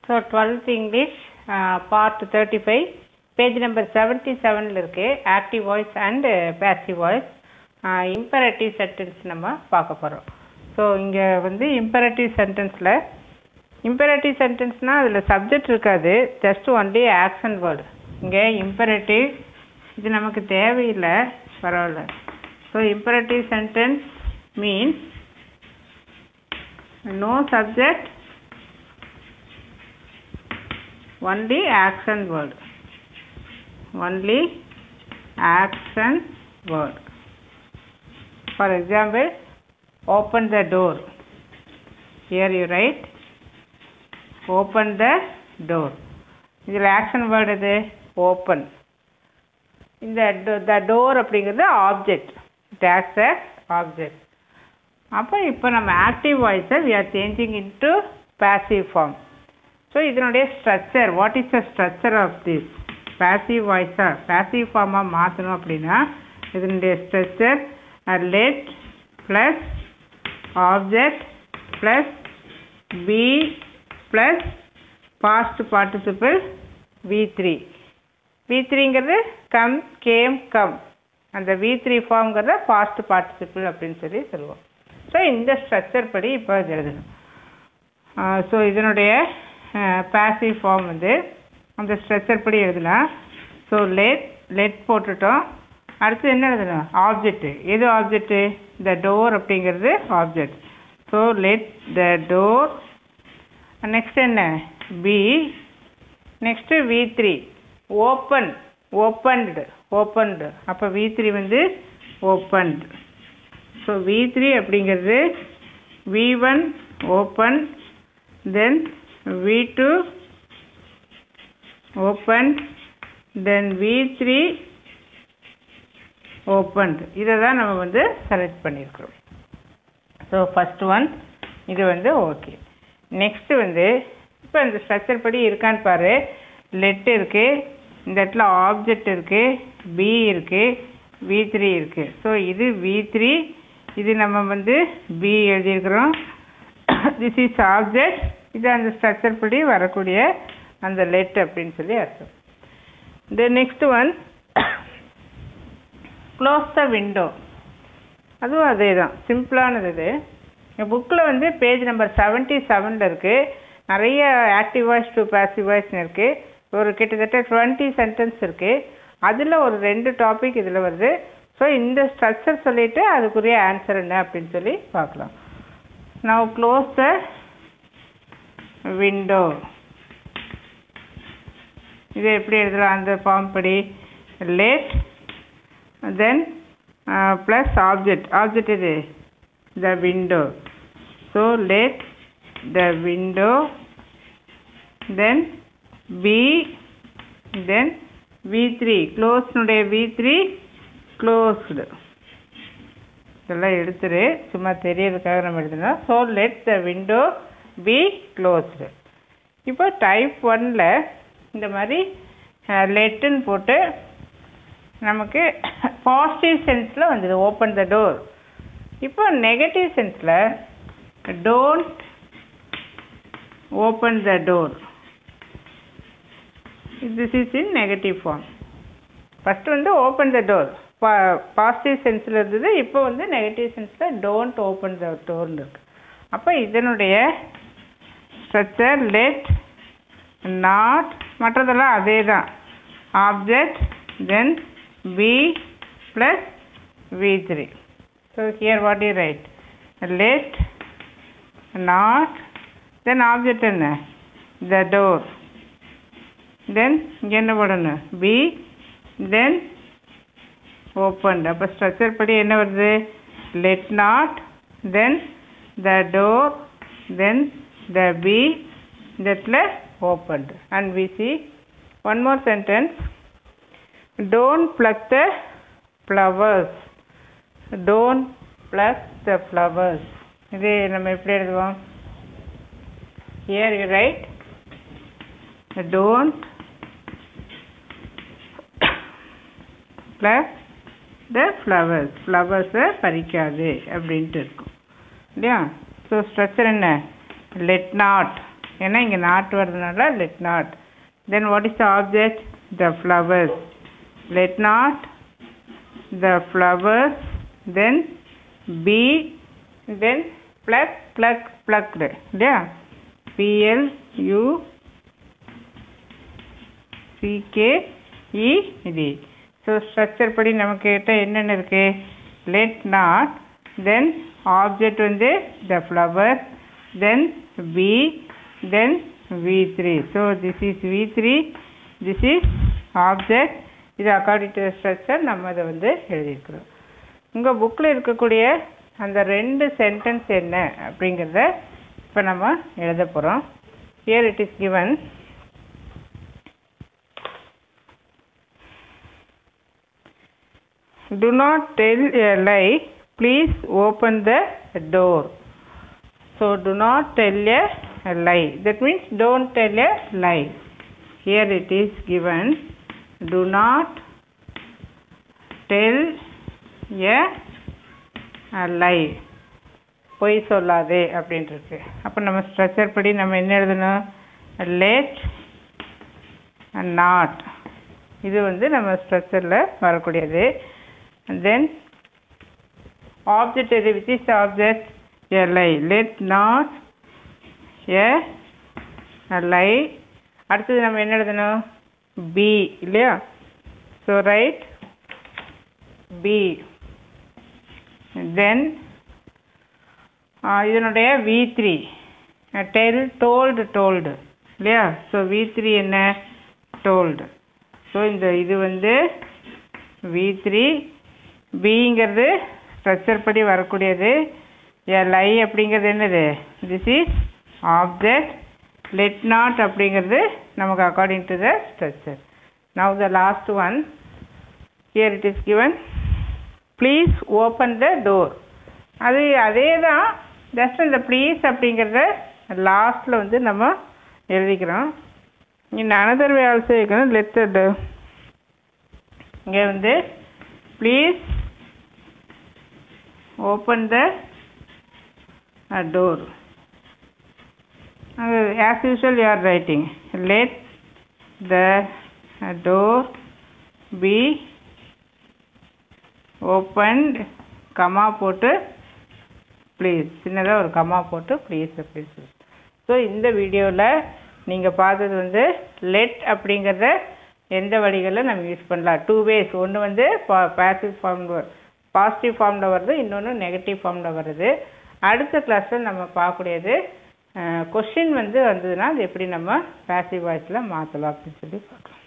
So twelfth English part thirty five page number seventy செவனில் இருக்குது active voice and passive voice imperative sentence நம்ம பார்க்க போகிறோம் so இங்கே வந்து இம்பரேட்டிவ் சென்டென்ஸில் இம்பரேட்டிவ் சென்டென்ஸ்னால் அதில் சப்ஜெக்ட் இருக்காது ஜஸ்ட் ஒன்லி ஆக்ஷன் வேர்டு இங்கே இம்பரேட்டிவ் இது நமக்கு தேவையில்லை பரவாயில்ல so imperative sentence means no subject only action word only action word for example open the door here you write open the door இதில் action word எது open இந்த the door அப்படிங்கிறது object it acts a object அப்போ இப்போ நம்ம active வாய்ஸை we are changing into passive form so இதனுடைய structure what is the structure of this passive வாய்ஸாக பேசிவ் ஃபார்மாக மாற்றணும் அப்படின்னா இதனுடைய structure let plus object plus be plus past participle V three V த்ரீங்கிறது கம் கேம் கம் அந்த V three ஃபார்ம்ங்கிறத past participle அப்படின்னு சொல்லி சொல்லுவோம் ஸோ இந்த ஸ்ட்ரக்சர் படி இப்போ இது எழுதணும் ஸோ இதனுடைய பேசிவ் ஃபார்ம் வந்து அந்த ஸ்ட்ரக்சர் படி எழுதலாம் ஸோ லெட் லெட் போட்டுட்டோம் அடுத்து என்ன எழுதணும் ஆப்ஜெக்ட்டு எது ஆப்ஜெக்ட்டு த டோர் அப்படிங்கிறது object so let the door next என்ன be next V three open opened opened அப்போ வி த்ரீ வந்து ஓப்பன்டு ஸோ வி த்ரீ அப்படிங்கிறது V one open then V two open then V three open இதை தான் நம்ம வந்து select பண்ணியிருக்கிறோம் so first one இது வந்து ஓகே நெக்ஸ்ட்டு வந்து இப்போ இந்த ஸ்ட்ரக்சர் படி இருக்கான்னு பாரு லெட் இருக்குது இந்த இடத்துல ஆப்ஜெக்ட் இருக்குது பி இருக்குது வி த்ரீ இருக்குது ஸோ இது வி த்ரீ இது நம்ம வந்து பி எழுதியிருக்கிறோம் திஸ் இஸ் ஆப்ஜெக்ட் இது அந்த ஸ்ட்ரக்சர் படி வரக்கூடிய அந்த லெட் அப்படின்னு சொல்லி அர்த்தம் the next one close the window அதுவும் அதே தான் சிம்பிளானது இது என் புக்கில் வந்து பேஜ் நம்பர் செவன்ட்டி செவனில் இருக்குது நிறைய ஆக்டிவ் வாய்ஸ் டு பேசிவ் வாய்ஸ்னு இருக்குது ஒரு கிட்டத்தட்ட டுவெண்ட்டி சென்டென்ஸ் இருக்குது அதில் ஒரு ரெண்டு டாபிக் இதில் வருது ஸோ இந்த ஸ்ட்ரக்சர் சொல்லிவிட்டு அதுக்குரிய ஆன்சர் என்ன அப்படின்னு சொல்லி பார்க்கலாம் நவ் க்ளோஸ் த விண்டோ இது எப்படி எழுதலாம் அந்த ஃபார்ம் படி let then plus object object இது the window so let the window then be then V three க்ளோஸ்னுடைய வி த்ரீ க்ளோஸ்டு இதெல்லாம் எடுத்துரு சும்மா தெரியறதுக்காக நம்ம எழுதணும் so let the window be closed இப்போ டைப் ஒனில் இந்த மாதிரி லெட்டுன்னு போட்டு நமக்கு பாசிட்டிவ் சென்ஸில் வந்தது ஓப்பன் த டோர் இப்போ நெகட்டிவ் சென்ஸில் don't open the door this is in negative form first வந்து ஓப்பன் த டோர் பா பாசிட்டிவ் சென்ஸில் இருந்தது இப்போ வந்து நெகட்டிவ் சென்ஸில் டோன்ட் ஓப்பன் த டோர்னு இருக்கு அப்போ இதனுடைய ஸ்ட்ரக்சர் லெட் நாட் மற்றதெல்லாம் அதே தான் object then be plus V three so here what you write let not then object என்ன த டோர் தென் இங்கே என்ன போடணும் பி தென் ஓப்பன் அப்போ ஸ்ட்ரக்சர் படி என்ன வருது let not then the door then the be இந்த இடத்துல opened and we see one more sentence don't pluck the flowers don't pluck the flowers இது நம்ம எப்படி எழுதுவோம் here you write don't plus the flowers ஃப்ளவர்ஸை பறிக்காது அப்படின்ட்டு இருக்கும் இல்லையா ஸோ ஸ்ட்ரக்சர் என்ன லெட் நாட் ஏன்னா இங்கே நாட் வர்றதுனால let not then what is the object the flowers let not the flowers then be then pluck pluck plucked இல்லையா P L U C K E D so structure படி நமக்கு கிட்ட என்னென்ன இருக்கு லெட் நாட் தென் ஆப்ஜெக்ட் வந்து the flower then be then V three so this is V three this is object இது according to structure நம்ம அதை வந்து எழுதியிருக்கிறோம் உங்கள் புக்கில் இருக்கக்கூடிய அந்த ரெண்டு சென்டென்ஸ் என்ன அப்படிங்கிறத இப்போ நம்ம எழுத போகிறோம் here it is given Do not tell a lie. Please open the door. So, do not tell a, a lie. That means don't tell a lie. Here it is given. Do not tell a, a lie. பொய் சொல்லாதே அப்படின்ட்டு இருக்கு அப்போ நம்ம structure படி நம்ம என்ன எழுதணும் லேட் நாட் இது வந்து நம்ம ஸ்ட்ரக்சரில் வரக்கூடியது தென் ஆப்ஜெக்ட் எது which is object a lie let not a lie அடுத்தது நம்ம என்ன எழுதணும் பி இல்லையா ஸோ ரைட் பி தென் இதனுடைய V three tell told told இல்லையா ஸோ வி த்ரீ என்ன டோல்டு ஸோ இந்த இது வந்து வி த்ரீ பிங்கிறது ஸ்ட்ரக்சர் படி வரக்கூடியது ஏ லை அப்படிங்கிறது என்னது this is object let not அப்படிங்கிறது நமக்கு according to the structure now the last one here it is given please open the door அது அதே தான் ஜஸ்ட் இந்த ப்ளீஸ் அப்படிங்கிறத லாஸ்ட்டில் வந்து நம்ம எழுதிக்கிறோம் இன் அனதர் வே ஆல்சோ இருக்கணும் லெட் த இங்கே வந்து please open the door as usual you are writing let the door be opened comma போட்டு ப்ளீஸ் சின்னதாக ஒரு கமா போட்டு ப்ளீஸ் ப்ளீஸ் ஸோ இந்த வீடியோவில் நீங்கள் பார்த்தது வந்து லெட் அப்படிங்கிறத எந்த வழிகளில் நம்ம யூஸ் பண்ணலாம் டூ வேஸ் ஒன்று வந்து பா பேசிவ் ஃபார்மில் பாசிட்டிவ் ஃபார்மில் வருது இன்னொன்று நெகட்டிவ் ஃபார்மில் வருது அடுத்த கிளாஸில் நம்ம பார்க்கக்கூடியது கொஷின் வந்து வந்ததுன்னா அது எப்படி நம்ம பேசிவ் வாய்ஸில் மாற்றலாம் அப்படின்னு சொல்லி பார்க்கலாம்